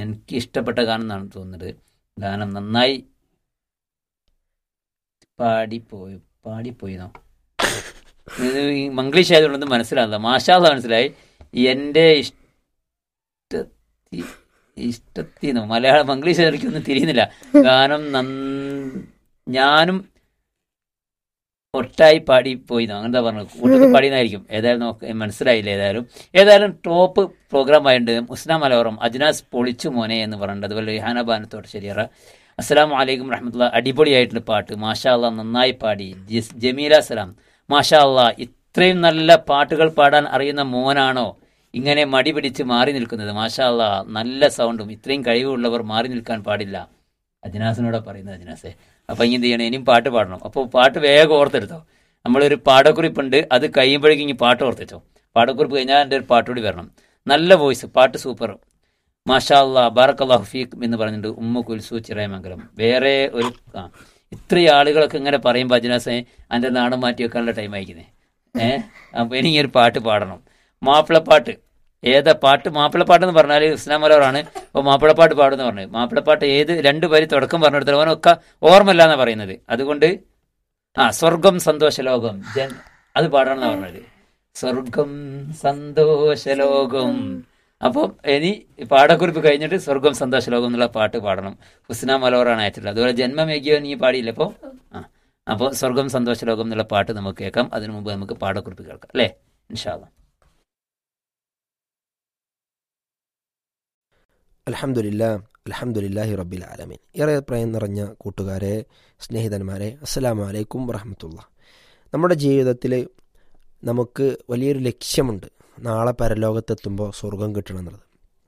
എനിക്ക് ഇഷ്ടപ്പെട്ട ഗാനം എന്നാണ് തോന്നുന്നത് ഗാനം നന്നായി പാടിപ്പോയി പാടിപ്പോയിന്നോ ഇത് ഈ മംഗ്ലീഷ് ആയതുകൊണ്ടൊന്നും മനസ്സിലാവില്ല മാഷാല്ല മനസ്സിലായി എൻ്റെ ഇഷ്ടത്തി ഇഷ്ടത്തിന്നോ മലയാളം മംഗ്ലീഷ് എനിക്കൊന്നും തിരിയുന്നില്ല ഗാനം നന്ന ഞാനും ഒട്ടായി പാടി പോയിന്നോ അങ്ങനത്തെ പറഞ്ഞു കൂട്ടത്തിൽ പാടിയെന്നായിരിക്കും ഏതായാലും നോക്ക മനസ്സിലായില്ല ഏതായാലും ഏതായാലും ടോപ്പ് പ്രോഗ്രാം ആയിട്ടുണ്ട് ഉസ്ന മലയോറം അജ്നാസ് പൊളിച്ചു മോനെ എന്ന് പറഞ്ഞിട്ടുണ്ട് അതുപോലെ റിഹാന ബാനത്തോട് ശരിയറ അസ്സലാം വലൈക്കും റഹ്മത്തുള്ള അടിപൊളിയായിട്ടുള്ള പാട്ട് മാഷാ അള്ളാ നന്നായി പാടി ജസ് ജമീല സലാം മാഷാ അള്ളാ ഇത്രയും നല്ല പാട്ടുകൾ പാടാൻ അറിയുന്ന മോനാണോ ഇങ്ങനെ മടി പിടിച്ച് മാറി നിൽക്കുന്നത് മാഷാ അള്ളാ നല്ല സൗണ്ടും ഇത്രയും കഴിവുള്ളവർ മാറി നിൽക്കാൻ പാടില്ല അജ്നാസിനോടാ പറയുന്നത് അജ്നാസെ അപ്പം ഇനി എന്ത് ചെയ്യണം ഇനിയും പാട്ട് പാടണം അപ്പോൾ പാട്ട് വേഗം ഓർത്തെടുത്തോ നമ്മളൊരു പാടക്കുറിപ്പുണ്ട് അത് കഴിയുമ്പോഴേക്കും ഇനി പാട്ട് ഓർത്തിച്ചോ പാടക്കുറിപ്പ് കഴിഞ്ഞാൽ എൻ്റെ ഒരു പാട്ടുകൂടി വരണം നല്ല വോയിസ് പാട്ട് സൂപ്പർ മാഷാ അള്ളാ ബാറക്കല്ലാഹു ഫീഖ് എന്ന് പറഞ്ഞിട്ട് ഉമ്മ കുൽസു ചിറയമംഗലം വേറെ ഒരു ആ ഇത്രയും ആളുകളൊക്കെ ഇങ്ങനെ പറയുമ്പോൾ അജ്നാസെ എൻ്റെ നാട് മാറ്റി വെക്കാനുള്ള ടൈം അയക്കുന്നേ ഏഹ് അപ്പോൾ എനിക്ക് ഒരു പാട്ട് പാടണം മാപ്പിളപ്പാട്ട് ഏതാ പാട്ട് മാപ്പിളപ്പാട്ട് എന്ന് പറഞ്ഞാൽ ഇസ്ലാം മലവറാണ് അപ്പോൾ മാപ്പിളപ്പാട്ട് പാടുമെന്ന് പറഞ്ഞത് മാപ്പിളപ്പാട്ട് ഏത് രണ്ട് വരി തുടക്കം പറഞ്ഞെടുത്താൽ അവനൊക്കെ ഓർമ്മല്ല എന്നാണ് പറയുന്നത് അതുകൊണ്ട് ആ സ്വർഗം സന്തോഷലോകം ജൻ അത് പാടണം എന്നാണ് പറഞ്ഞത് സ്വർഗം സന്തോഷലോകം അപ്പം ഇനി പാടക്കുറിപ്പ് കഴിഞ്ഞിട്ട് സ്വർഗം സന്തോഷലോകം എന്നുള്ള പാട്ട് പാടണം ഹുസ്ന മലോറാണ് അയച്ചിട്ടുള്ളത് അതുപോലെ ജന്മമേകിയോ നീ പാടിയില്ല അപ്പോൾ ആ അപ്പോൾ സ്വർഗം സന്തോഷലോകം എന്നുള്ള പാട്ട് നമുക്ക് കേൾക്കാം അതിനു മുമ്പ് നമുക്ക് പാടക്കുറിപ്പ് കേൾക്കാം അല്ലേ ഇൻഷാല്ല അലഹമുല്ല അലഹമുല്ലാഹി റബ്ബിൽ ആലമീൻ ഏറെ പ്രയം നിറഞ്ഞ കൂട്ടുകാരെ സ്നേഹിതന്മാരെ അസ്സലാമു അലൈക്കും വറഹമത്തുള്ള നമ്മുടെ ജീവിതത്തിൽ നമുക്ക് വലിയൊരു ലക്ഷ്യമുണ്ട് നാളെ പരലോകത്തെത്തുമ്പോൾ സ്വർഗം കിട്ടണം എന്നുള്ളത്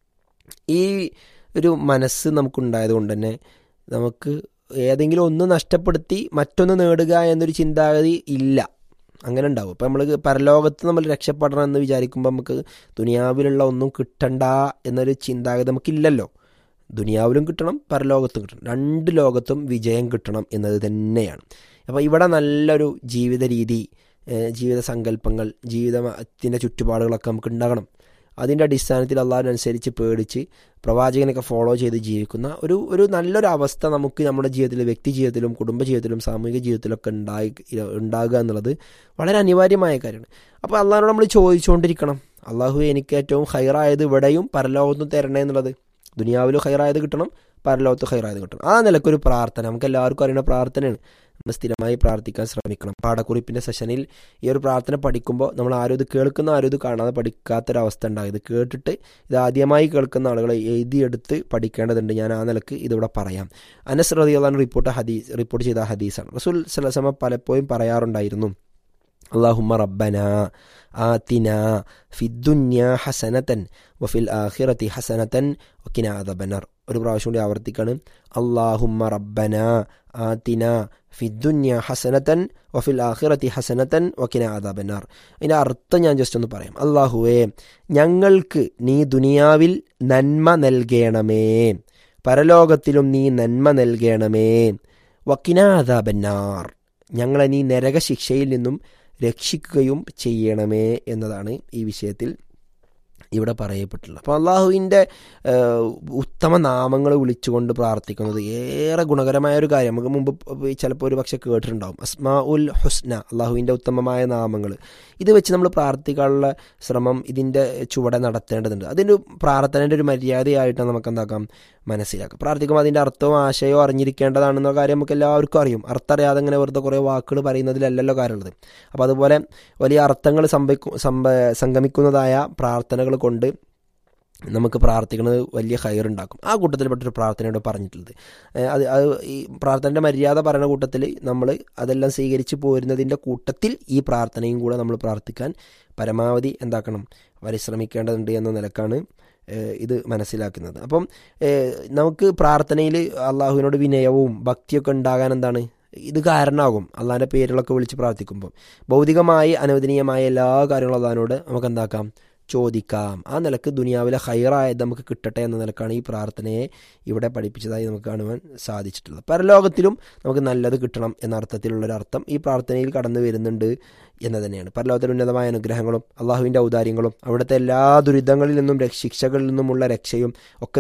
ഈ ഒരു മനസ്സ് നമുക്കുണ്ടായത് കൊണ്ട് തന്നെ നമുക്ക് ഏതെങ്കിലും ഒന്ന് നഷ്ടപ്പെടുത്തി മറ്റൊന്ന് നേടുക എന്നൊരു ചിന്താഗതി ഇല്ല അങ്ങനെ ഉണ്ടാവും അപ്പം നമ്മൾ പരലോകത്ത് നമ്മൾ രക്ഷപ്പെടണം എന്ന് വിചാരിക്കുമ്പോൾ നമുക്ക് ദുനിയാവിലുള്ള ഒന്നും കിട്ടണ്ട എന്നൊരു ചിന്താഗതി നമുക്കില്ലല്ലോ ദുനിയാവിലും കിട്ടണം പരലോകത്തും കിട്ടണം രണ്ട് ലോകത്തും വിജയം കിട്ടണം എന്നത് തന്നെയാണ് അപ്പോൾ ഇവിടെ നല്ലൊരു ജീവിത രീതി ജീവിത സങ്കല്പങ്ങൾ ജീവിതത്തിൻ്റെ ചുറ്റുപാടുകളൊക്കെ നമുക്ക് ഉണ്ടാകണം അതിൻ്റെ അടിസ്ഥാനത്തിൽ അള്ളാഹിനനുസരിച്ച് പേടിച്ച് പ്രവാചകനൊക്കെ ഫോളോ ചെയ്ത് ജീവിക്കുന്ന ഒരു ഒരു നല്ലൊരു അവസ്ഥ നമുക്ക് നമ്മുടെ ജീവിതത്തിൽ വ്യക്തി ജീവിതത്തിലും കുടുംബ ജീവിതത്തിലും സാമൂഹിക ജീവിതത്തിലൊക്കെ ഉണ്ടായി ഉണ്ടാകുക എന്നുള്ളത് വളരെ അനിവാര്യമായ കാര്യമാണ് അപ്പോൾ അള്ളാഹിനോട് നമ്മൾ ചോദിച്ചുകൊണ്ടിരിക്കണം അള്ളാഹു എനിക്ക് ഏറ്റവും ഹൈറായത് ഇവിടെയും പരലോകത്തും തരണേ എന്നുള്ളത് ദുനിയാവിലും ഹൈറായത് കിട്ടണം പരലോകത്ത് ഹൈറായത് കിട്ടണം ആ നിലക്കൊരു പ്രാർത്ഥന നമുക്ക് എല്ലാവർക്കും അറിയുന്ന പ്രാർത്ഥനയാണ് നമ്മൾ സ്ഥിരമായി പ്രാർത്ഥിക്കാൻ ശ്രമിക്കണം പാഠക്കുറിപ്പിൻ്റെ സെഷനിൽ ഈ ഒരു പ്രാർത്ഥന പഠിക്കുമ്പോൾ നമ്മൾ ആരും ഇത് കേൾക്കുന്ന ആരും ഇത് കാണാതെ പഠിക്കാത്തൊരവസ്ഥ ഉണ്ടാകും ഇത് കേട്ടിട്ട് ഇത് ആദ്യമായി കേൾക്കുന്ന ആളുകളെ എഴുതിയെടുത്ത് പഠിക്കേണ്ടതുണ്ട് ഞാൻ ആ നിലക്ക് ഇതിവിടെ പറയാം അനസ് റതിയുള്ള റിപ്പോർട്ട് ഹദീസ് റിപ്പോർട്ട് ചെയ്ത ഹദീസാണ് റസൂൽ സലസമ പലപ്പോഴും പറയാറുണ്ടായിരുന്നു അള്ളാഹുമ്മ റബ്ബന ആത്തിന ഫിദ്ദുന്യ ഹസനത്തൻ വഫിൽ ആഖിറത്തി ഹസനത്തൻ വക്കിന അദബനർ ഒരു പ്രാവശ്യം കൂടി ആവർത്തിക്കാണ് അള്ളാഹുമ്മ റബ്ബന ആത്തിന ഫിദ്ദുന്യ ഹസനത്തൻ വഫിൽ ആഖിറത്തി ഹസനത്തൻ വക്കിന അദബനാർ അതിൻ്റെ അർത്ഥം ഞാൻ ജസ്റ്റ് ഒന്ന് പറയാം അള്ളാഹുവേ ഞങ്ങൾക്ക് നീ ദുനിയാവിൽ നന്മ നൽകണമേ പരലോകത്തിലും നീ നന്മ നൽകണമേ വക്കിന അദാബന്നാർ ഞങ്ങളെ നീ നരകശിക്ഷയിൽ നിന്നും രക്ഷിക്കുകയും ചെയ്യണമേ എന്നതാണ് ഈ വിഷയത്തിൽ ഇവിടെ പറയപ്പെട്ടുള്ളത് അപ്പോൾ അള്ളാഹുവിൻ്റെ ഉത്തമ നാമങ്ങൾ വിളിച്ചുകൊണ്ട് പ്രാർത്ഥിക്കുന്നത് ഏറെ ഗുണകരമായ ഒരു കാര്യം നമുക്ക് മുമ്പ് ചിലപ്പോൾ ഒരു പക്ഷെ കേട്ടിട്ടുണ്ടാവും അസ്മാ ഉൽ ഹുസ്ന അള്ളാഹുവിൻ്റെ ഉത്തമമായ നാമങ്ങൾ ഇത് വെച്ച് നമ്മൾ പ്രാർത്ഥിക്കാനുള്ള ശ്രമം ഇതിൻ്റെ ചുവടെ നടത്തേണ്ടതുണ്ട് അതിൻ്റെ പ്രാർത്ഥനയുടെ ഒരു മര്യാദയായിട്ട് നമുക്ക് എന്താക്കാം മനസ്സിലാക്കാം പ്രാർത്ഥിക്കുമ്പോൾ അതിൻ്റെ അർത്ഥവും ആശയവും അറിഞ്ഞിരിക്കേണ്ടതാണെന്ന കാര്യം നമുക്ക് എല്ലാവർക്കും അറിയും അർത്ഥം അറിയാതെ അങ്ങനെ വെറുതെ കുറേ വാക്കുകൾ പറയുന്നതിലല്ലല്ലോ കാര്യമുള്ളത് അപ്പോൾ അതുപോലെ വലിയ അർത്ഥങ്ങൾ സംഭവിക്കും സംഭ സംഗമിക്കുന്നതായ പ്രാർത്ഥനകൾ കൊണ്ട് നമുക്ക് പ്രാർത്ഥിക്കുന്നത് വലിയ ഹയറുണ്ടാക്കും ആ കൂട്ടത്തിൽപ്പെട്ടൊരു പ്രാർത്ഥനയോട് പറഞ്ഞിട്ടുള്ളത് അത് അത് ഈ പ്രാർത്ഥനയുടെ മര്യാദ പറയുന്ന കൂട്ടത്തിൽ നമ്മൾ അതെല്ലാം സ്വീകരിച്ച് പോരുന്നതിൻ്റെ കൂട്ടത്തിൽ ഈ പ്രാർത്ഥനയും കൂടെ നമ്മൾ പ്രാർത്ഥിക്കാൻ പരമാവധി എന്താക്കണം പരിശ്രമിക്കേണ്ടതുണ്ട് എന്ന നിലക്കാണ് ഇത് മനസ്സിലാക്കുന്നത് അപ്പം നമുക്ക് പ്രാർത്ഥനയിൽ അള്ളാഹുവിനോട് വിനയവും ഭക്തിയൊക്കെ ഉണ്ടാകാൻ എന്താണ് ഇത് കാരണമാകും അള്ളാഹിൻ്റെ പേരുകളൊക്കെ വിളിച്ച് പ്രാർത്ഥിക്കുമ്പോൾ ഭൗതികമായി അനുവദനീയമായ എല്ലാ കാര്യങ്ങളും അള്ളഹാനോട് നമുക്ക് എന്താക്കാം ചോദിക്കാം ആ നിലക്ക് ദുനിയാവിലെ ഹൈറായത് നമുക്ക് കിട്ടട്ടെ എന്ന നിലക്കാണ് ഈ പ്രാർത്ഥനയെ ഇവിടെ പഠിപ്പിച്ചതായി നമുക്ക് കാണുവാൻ സാധിച്ചിട്ടുള്ളത് പരലോകത്തിലും നമുക്ക് നല്ലത് കിട്ടണം എന്ന അർത്ഥത്തിലുള്ളൊരർത്ഥം ഈ പ്രാർത്ഥനയിൽ കടന്നു വരുന്നുണ്ട് എന്ന് തന്നെയാണ് പരലോകത്തിൽ ഉന്നതമായ അനുഗ്രഹങ്ങളും അള്ളാഹുവിൻ്റെ ഔദാര്യങ്ങളും അവിടുത്തെ എല്ലാ ദുരിതങ്ങളിൽ നിന്നും ശിക്ഷകളിൽ നിന്നുമുള്ള രക്ഷയും ഒക്കെ